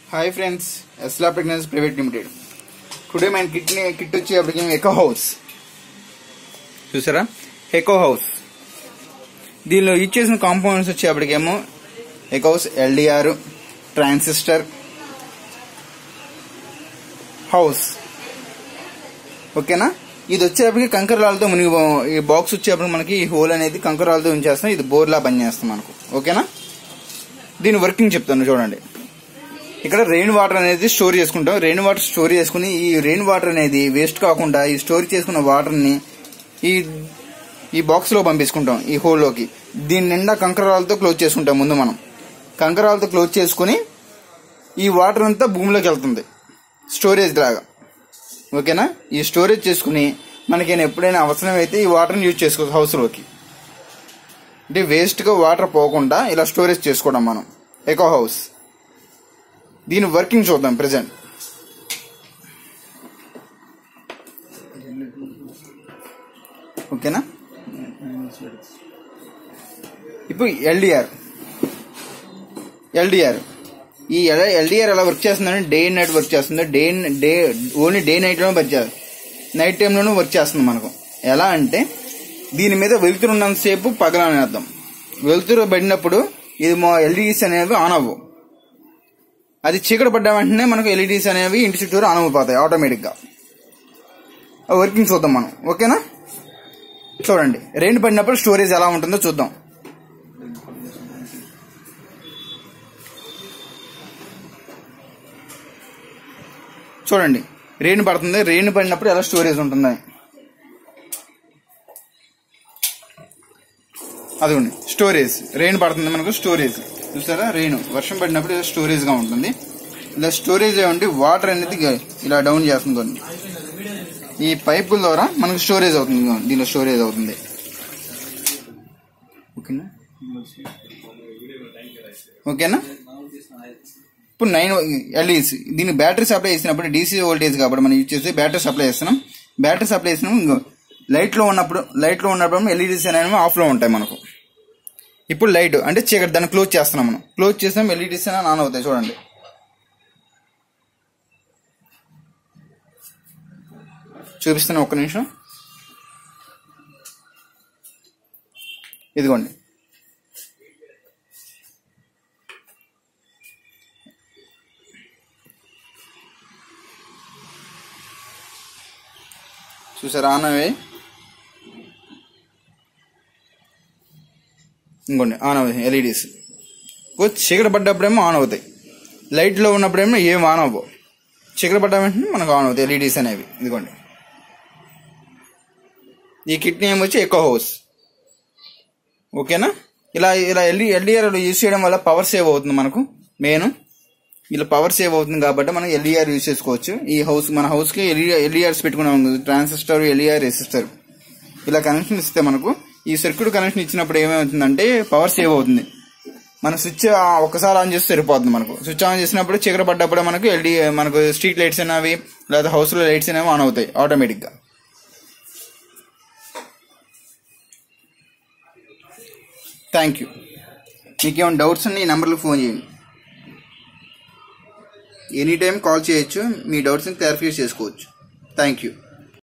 Hi friends ఎస్లా pregnancy private limited today మన kit kit వచ్చేప్పటికి ఎకో హౌస్ చూసారా ఎకో హౌస్ దీనిలో యూజ్ చేసిన కాంపోనెంట్స్ వచ్చేప్పటికేమో eco house LDR transistor house ఓకేనా ఇది వచ్చేప్పటికి కంకరాలతో మునిగి ఈ బాక్స్ వచ్చేప్పటికి మనకి ఈ హోల్ అనేది కంకరాలతో ఉంచేస్తాం ఇది బోర్లా పనిచేస్తాం మనకు ఓకేనా దీని వర్కింగ్ చెప్తాను చూడండి ఇక్కడ రెయిన్ వాటర్ అనేది స్టోర్ చేసుకుంటాం రెయిన్ వాటర్ స్టోర్ చేసుకుని ఈ రెయిన్ వాటర్ అనేది వేస్ట్ కాకుండా ఈ స్టోర్ చేసుకున్న వాటర్ ని ఈ ఈ బాక్స్ లో పంపించుకుంటాం ఈ హోల్ లోకి దీని నిండా కంకరాలతో క్లోజ్ చేసుకుంటాం ముందు మనం కంకరాలతో క్లోజ్ చేసుకుని ఈ వాటర్ అంతా భూమిలోకి వెళ్తుంది స్టోరేజ్ లాగా ఓకేనా ఈ స్టోరేజ్ చేసుకుని మనకి ఎప్పుడైనా అవసరమైతే ఈ వాటర్ని యూజ్ చేసుకోవచ్చు హౌస్ లోకి అంటే వేస్ట్ గా వాటర్ పోకుండా ఇలా స్టోరేజ్ చేసుకోవడం మనం ఎకో హౌస్ దీని వర్కింగ్ చూద్దాం ప్రజెంట్ ఓకేనా ఇప్పుడు ఎల్డిఆర్ ఎల్డిఆర్ ఈ ఎల్డిఆర్ ఎలా వర్క్ చేస్తుందంటే డే అండ్ నైట్ వర్క్ చేస్తుంది day day only day night లోనే వర్క్ చేస్తుంది నైట్ టైంలోనూ వర్క్ చేస్తుంది మనకు ఎలా అంటే దీని మీద వెలుతురు ఉన్నంతసేపు పగలని అర్థం వెలుతురు పడినప్పుడు ఇది మా ఎల్ఈడీస్ అనేవి ఆన్ అవ్వవు అది చీకటి పడ్డ వెంటనే మనకు ఎల్ఈడీస్ అనేవి ఇంటి చుట్టూరు ఆన్ అయిపోతాయి ఆటోమేటిక్ గా వర్కింగ్ చూద్దాం మనం ఓకేనా చూడండి రెయిన్ పడినప్పుడు స్టోరేజ్ ఎలా ఉంటుందో చూద్దాం చూడండి రెయిన్ పడుతుంది రెయిన్ పడినప్పుడు ఎలా స్టోరేజ్ ఉంటుంది అదిగోండి స్టోరేజ్ రెయిన్ పడుతుంది మనకు స్టోరేజ్ చూసారా రెయిన్ వర్షం పడినప్పుడు ఇలా స్టోరేజ్ గా ఉంటుంది ఇలా స్టోరేజ్ ఉండి వాటర్ అనేది ఇలా డౌన్ చేస్తుంది ఈ పైపుల ద్వారా మనకు స్టోరేజ్ అవుతుంది ఇదిగోండి. దీనిలో స్టోరేజ్ అవుతుంది ఓకేనా ఓకేనా ఇప్పుడు నైన్ ఎల్ఈస్ దీనికి బ్యాటరీ సప్లై చేసినప్పుడు డీసీ వోల్టేజ్ కాబట్టి మనం యూజ్ చేసి బ్యాటరీ సప్లై చేస్తున్నాం బ్యాటరీ సప్లై చేసినాం లైట్ లో ఉన్నప్పుడు లైట్ లో ఉన్నప్పుడు ఎల్ఈడీస్ అనేవి ఆఫ్ లో ఉంటాయి మనకు ఇప్పుడు లైట్ అంటే చీకటి దాన్ని క్లోజ్ చేస్తున్నాం మనం క్లోజ్ చేసినాం ఎల్ఈడీస్ అనేవి ఆన్ అవుతాయి చూడండి చూపిస్తున్నా ఒక్క నిమిషం ఇదిగోండి చూసారా ఆన్ అయ్యాయి ఇంకోండి ఆన్ అవుతాయి ఎల్ఈడీస్ చీకటి పడ్డప్పుడేమో ఆన్ అవుతాయి లైట్లో ఉన్నప్పుడేమో ఏం ఆన్ అవ్వవు చీకటి పడ్డ వెంటనే మనకు ఆన్ అవుతాయి ఎల్ఈడీస్ అనేవి ఇదిగోండి ఈ కిట్ నేమ్ వచ్చి ఎకో హౌస్ ఓకేనా ఇలా ఇలా ఎల్ఈ ఎల్ఈఆర్ యూజ్ చేయడం వల్ల పవర్ సేవ్ అవుతుంది మనకు మెయిన్ ఇలా పవర్ సేవ్ అవుతుంది కాబట్టి మనం ఎల్ఈఆర్ యూజ్ చేసుకోవచ్చు ఈ హౌస్ మన హౌస్ కి ఎల్ఈఆర్స్ పెట్టుకున్నాం ట్రాన్సిస్టర్ ఎల్ఈఆర్ రెసిస్టర్ ఇలా కనెక్షన్ ఇస్తే మనకు ఈ సర్క్యూట్ కనెక్షన్ ఇచ్చినప్పుడు ఏమవుతుందంటే పవర్ సేవ్ అవుతుంది మన స్విచ్ ఒక్కసారి ఆన్ చేస్తే సరిపోతుంది మనకు స్విచ్ ఆన్ చేసినప్పుడు చీకటి పడ్డప్పుడు మనకు ఎల్ఈ మనకు స్ట్రీట్ లైట్స్ అనేవి లేదా హౌస్ లో లైట్స్ అనేవి ఆన్ అవుతాయి ఆటోమేటిక్ గా థ్యాంక్ యూ మీకు ఏమైనా డౌట్స్ ఉన్నాయి ఈ నెంబర్లో ఫోన్ చేయండి ఎనీ టైం కాల్ చేయొచ్చు మీ డౌట్స్ని క్లారిఫై చేసుకోవచ్చు థ్యాంక్ యూ